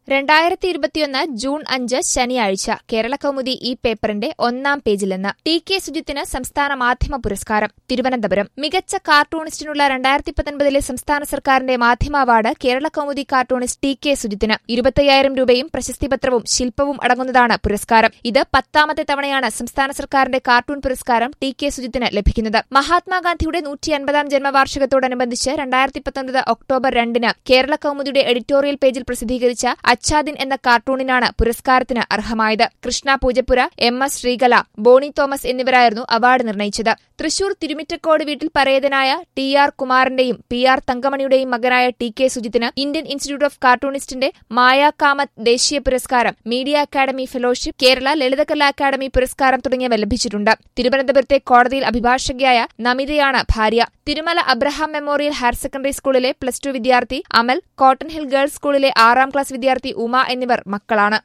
രണ്ടായിരത്തി ഇരുപത്തിയൊന്ന് ജൂൺ അഞ്ച് ശനിയാഴ്ച കേരളകൗമുദി ഈ പേപ്പറിന്റെ ഒന്നാം പേജിൽ നിന്ന് ടി കെ സുജിത്തിന് സംസ്ഥാന മാധ്യമ പുരസ്കാരം തിരുവനന്തപുരം മികച്ച കാർട്ടൂണിസ്റ്റിനുള്ള രണ്ടായിരത്തി പത്തൊൻപതിലെ സംസ്ഥാന സർക്കാരിന്റെ മാധ്യമ award Keralakaumudi cartoonist T K സുജിത്തിന് ഇരുപത്തയ്യായിരം രൂപയും പ്രശസ്തിപത്രവും ശില്പവും അടങ്ങുന്നതാണ് പുരസ്കാരം ഇത് പത്താമത്തെ തവണയാണ് സംസ്ഥാന സർക്കാരിന്റെ കാർട്ടൂൺ പുരസ്കാരം ടി കെ സുജിത്തിന് ലഭിക്കുന്നത് മഹാത്മാഗാന്ധിയുടെ നൂറ്റി അൻപതാം ജന്മവാർഷികത്തോടനുബന്ധിച്ച് രണ്ടായിരത്തി പത്തൊൻപത് ഒക്ടോബർ രണ്ടിന് കേരള കൗമുദിയുടെ എഡിറ്റോറിയൽ പേജിൽ പ്രസിദ്ധീകരിച്ച അച്ഛാദിൻ എന്ന കാർട്ടൂണിനാണ് പുരസ്കാരത്തിന് അർഹമായത് കൃഷ്ണ പൂജപ്പുര എം എസ് ശ്രീകല ബോണി തോമസ് എന്നിവരായിരുന്നു അവാർഡ് നിർണയിച്ചത് തൃശൂർ തിരുമിറ്റക്കോട് വീട്ടിൽ പരേതനായ ടി ആർ കുമാറിന്റെയും പി ആർ തങ്കമണിയുടെയും മകനായ ടി കെ സുജിത്തിന് ഇന്ത്യൻ ഇൻസ്റ്റിറ്റ്യൂട്ട് ഓഫ് കാർട്ടൂണിസ്റ്റിന്റെ മായ കാമത്ത് ദേശീയ പുരസ്കാരം media academy fellowship Kerala Lalithakala academy പുരസ്കാരം തുടങ്ങിയവ ലഭിച്ചിട്ടുണ്ട് തിരുവനന്തപുരത്തെ കോടതിയിൽ അഭിഭാഷകയായ നമിതയാണ് ഭാര്യ Thirumala Abraham memorial higher secondary സ്കൂളിലെ പ്ലസ് ടു വിദ്യാർത്ഥി അമൽ കോട്ടൺ ഹിൽ ഗേൾസ് സ്കൂളിലെ ആറാം ക്ലാസ് വിദ്യാർത്ഥി ഉമ എന്നിവർ മക്കളാണ്